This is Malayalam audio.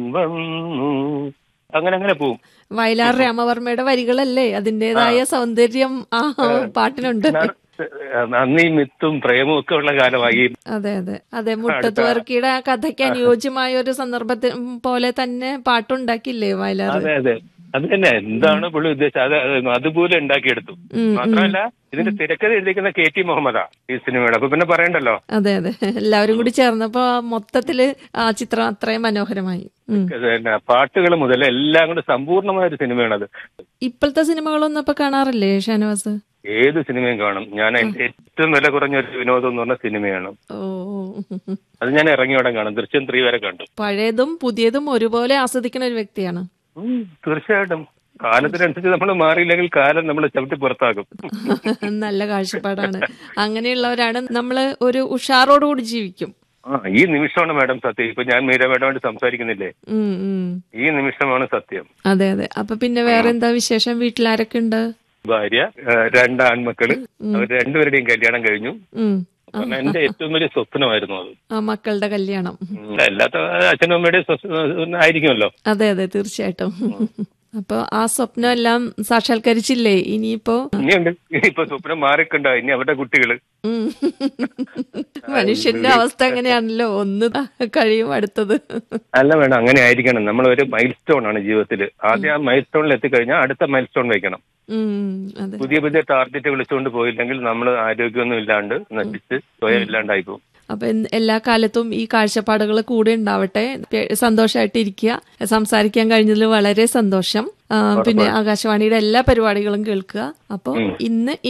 വന്നു അങ്ങനെ അങ്ങനെ പോവും വയലാർ രാമവർമ്മയുടെ വരികളല്ലേ അതിന്റേതായ സൗന്ദര്യം ആ പാട്ടിനുണ്ട് നന്ദിയും മിത്തും പ്രേമവും ഒക്കെ ഉള്ള കാലമായി അതെ അതെ അതെ മുട്ടത്ത് വർക്കിയുടെ ആ കഥയ്ക്ക് അനുയോജ്യമായ ഒരു സന്ദർഭത്തിൽ പോലെ തന്നെ പാട്ടുണ്ടാക്കില്ലേ വയലാർ അതെ അതെ അത് തന്നെ എന്താണ് പുള്ളി ഉദ്ദേശിച്ചത് അത് അത് അതുപോലെ ഉണ്ടാക്കിയെടുത്തു ഉം, മാത്രമല്ല ഇതിന്റെ തിരക്കഥ എഴുതിക്കുന്ന കെ ടി മുഹമ്മദാ ഈ സിനിമയുടെ അപ്പൊ പിന്നെ പറയണ്ടല്ലോ അതെ അതെ എല്ലാവരും കൂടി ചേർന്നപ്പോ ആ മൊത്തത്തില് ആ ചിത്രം അത്രയും മനോഹരമായി ഉം. പാട്ടുകൾ മുതൽ എല്ലാം കൂടെ സമ്പൂർണ്ണമായ ഒരു സിനിമയാണത് ഇപ്പോഴത്തെ സിനിമകളൊന്നും ഇപ്പൊ കാണാറില്ലേ ഷാനവാസ് ഏത് സിനിമയും കാണും ഞാൻ എന്റെ ഏറ്റവും വില കുറഞ്ഞ ഒരു വിനോദം എന്ന് പറഞ്ഞ സിനിമയാണ് ഓ അത് ഞാൻ ഇറങ്ങിയോടെ കാണും ദൃശ്യം ത്രീ വരെ കണ്ടു പഴയതും പുതിയതും ഒരുപോലെ ആസ്വദിക്കുന്ന ഒരു വ്യക്തിയാണ് ഉം, തീർച്ചയായിട്ടും കാലത്തിനനുസരിച്ച് നമ്മൾ മാറിയില്ലെങ്കിൽ കാലം നമ്മളെ ചവിട്ടി പുറത്താക്കും നല്ല കാഴ്ചപ്പാടാണ് അങ്ങനെയുള്ളവരാണ് നമ്മള് ഒരു ഉഷാറോടുകൂടി ജീവിക്കും ആ ഈ നിമിഷമാണ് മാഡം സത്യം ഇപ്പൊ ഞാൻ മീര മാഡമായിട്ട് സംസാരിക്കുന്നില്ലേ ഉം, ഉം. ഈ നിമിഷമാണ് സത്യം അതെ അതെ അപ്പൊ പിന്നെ വേറെ എന്താ വിശേഷം വീട്ടിലാരൊക്കെ ഉണ്ട് ഭാര്യ ആ, രണ്ട് ആൺമക്കള് അവർ രണ്ടുപേരുടെയും കല്യാണം കഴിഞ്ഞു ഉം. കാരണം എന്റെ ഏറ്റവും വലിയ സ്വപ്നമായിരുന്നു അത് ആ മക്കളുടെ കല്യാണം ഉം, അല്ലാത്ത അച്ഛനും അമ്മയുടെയും സ്വപ്നം ആയിരിക്കുമല്ലോ അതെ അതെ തീർച്ചയായിട്ടും അപ്പൊ ആ സ്വപ്നം എല്ലാം സാക്ഷാത്കരിച്ചില്ലേ ഇനിയിപ്പോ ഇനിയുണ്ട് ഇപ്പൊ സ്വപ്നം മാറിക്കണ്ട ഇനി അവരുടെ കുട്ടികള് ഉം. മനുഷ്യന്റെ അവസ്ഥ അങ്ങനെയാണല്ലോ ഒന്ന് കഴിയും അടുത്തത് അല്ല വേണം അങ്ങനെ ആയിരിക്കണം നമ്മൾ ഒരു മൈൽ സ്റ്റോൺ ആണ് ജീവിതത്തിൽ ആദ്യം ആ മൈൽ സ്റ്റോണിൽ എത്തിക്കഴിഞ്ഞാൽ അടുത്ത മൈൽ സ്റ്റോൺ വെക്കണം ഉം, അതെ പുതിയ പുതിയ ടാർഗറ്റ് വിളിച്ചുകൊണ്ട് പോയില്ലെങ്കിൽ നമ്മൾ ആരോഗ്യമൊന്നും ഇല്ലാണ്ട് നശിച്ച് സ്വയം ഇല്ലാണ്ടായി പോകും അപ്പൊ എന്ത് എല്ലാ കാലത്തും ഈ കാഴ്ചപ്പാടുകൾ കൂടെ ഉണ്ടാവട്ടെ പെ- സന്തോഷമായിട്ട് ഇരിക്കുക സംസാരിക്കാൻ കഴിഞ്ഞതിൽ വളരെ സന്തോഷം ആ, പിന്നെ ആകാശവാണിയുടെ എല്ലാ പരിപാടികളും കേൾക്കുക അപ്പോൾ ഇന്ന്